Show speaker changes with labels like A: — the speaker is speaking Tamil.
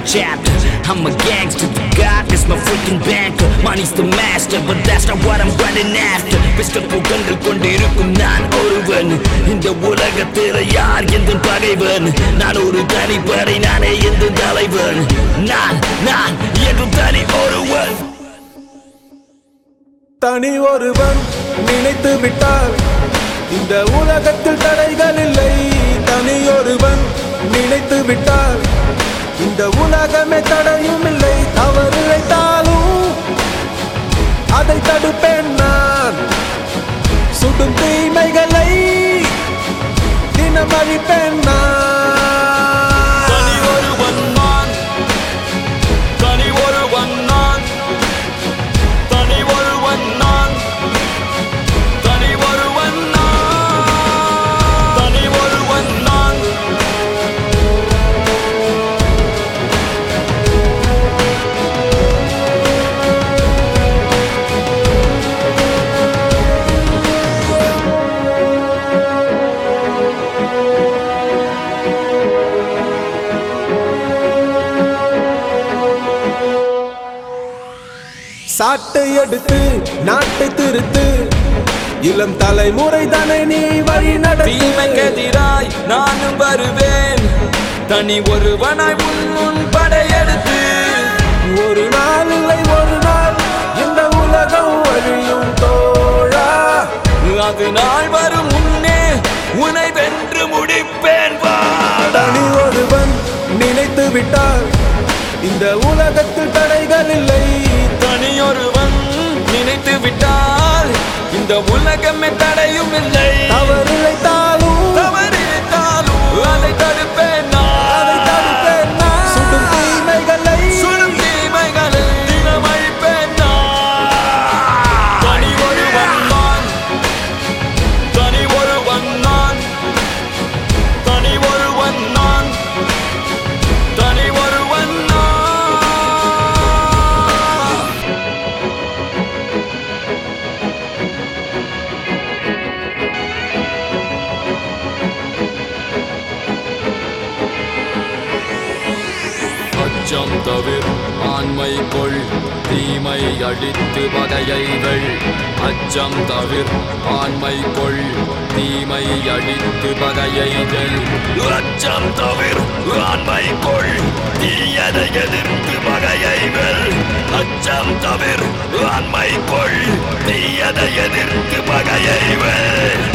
A: chapter. I'm a gangster, the God is my freaking banker. Money's the master, but that's not what I'm running after. Pistol புகழ்ந்து கொண்டிருக்கும் நான் ஒருவன் இந்த உலகத்தில் யார் எந்த பகைவன் நான் ஒரு தனிப்படை நானே எந்த தலைவன் நான் நான் என்றும் தனி ஒருவன்
B: தனி ஒருவன் நினைத்து விட்டால் இந்த உலகத்தில் தடைகள் இல்லை தனி ஒருவன் நினைத்து விட்டால் இந்த உலகமே தடையும் இல்லை தவறு இழைத்தாலும் அதை தடுப்பேன் நான் சுடும் தீமைகளை தினம் அழிப்பேன் நான்
C: தனி ஒருவன் நான் தனி ஒருவன் நான் தனி ஒருவன் நான் தனி ஒருவன் நான் தனி ஒருவன் நான்
B: சாட்டை எடுத்து நாட்டை திருத்து இளம் தலைமுறை தானே நீ வழி நடத்து
C: தீமைக்கெதிராய் நானும் வருவேன் தனி ஒருவனாய் உன் முன் படையெடுத்து
B: ஒரு நாள் இல்லை ஒரு நாள் இந்த உலகம் அழியும் தோழா
C: அது நாள் வரும் முன்னே உன்னை வென்று முடிப்பேன் வாடா
B: தனி ஒருவன் நினைத்து விட்டால் இந்த உலகத்தில் தடைகள் இல்லை
C: தனியொருவன் நினைத்து விட்டால் இந்த உலகமே தடையும் இல்லை
B: தவறு இழைத்தாலும்
C: தவறித்தாலும் அதை தடுப்பேன்
B: அதை
C: நான்.
B: தடுப்பேன் நான். சுடும் தீமைகளை
C: சுடும் தீமைகளை தினம் அழிப்பேன் நான். தனி ஒருவன் நான் தனி ஒருவன் நான் தனி ஒருவன் நான் தனி ஒருவன் நான் அச்சம் தவிர ஆண்மை கொள் தீமை அழித்து பகையைகள் அச்சம் தவிர ஆண்மை கொள் தீமை அழித்து பகையைகள்
A: அச்சம் தவிர ஆண்மை கொள் தீயதை எதிர்த்து பகையைகள் அச்சம் தவிர ஆண்மை கொள் தீயதை எதிர்த்து பகையைகள்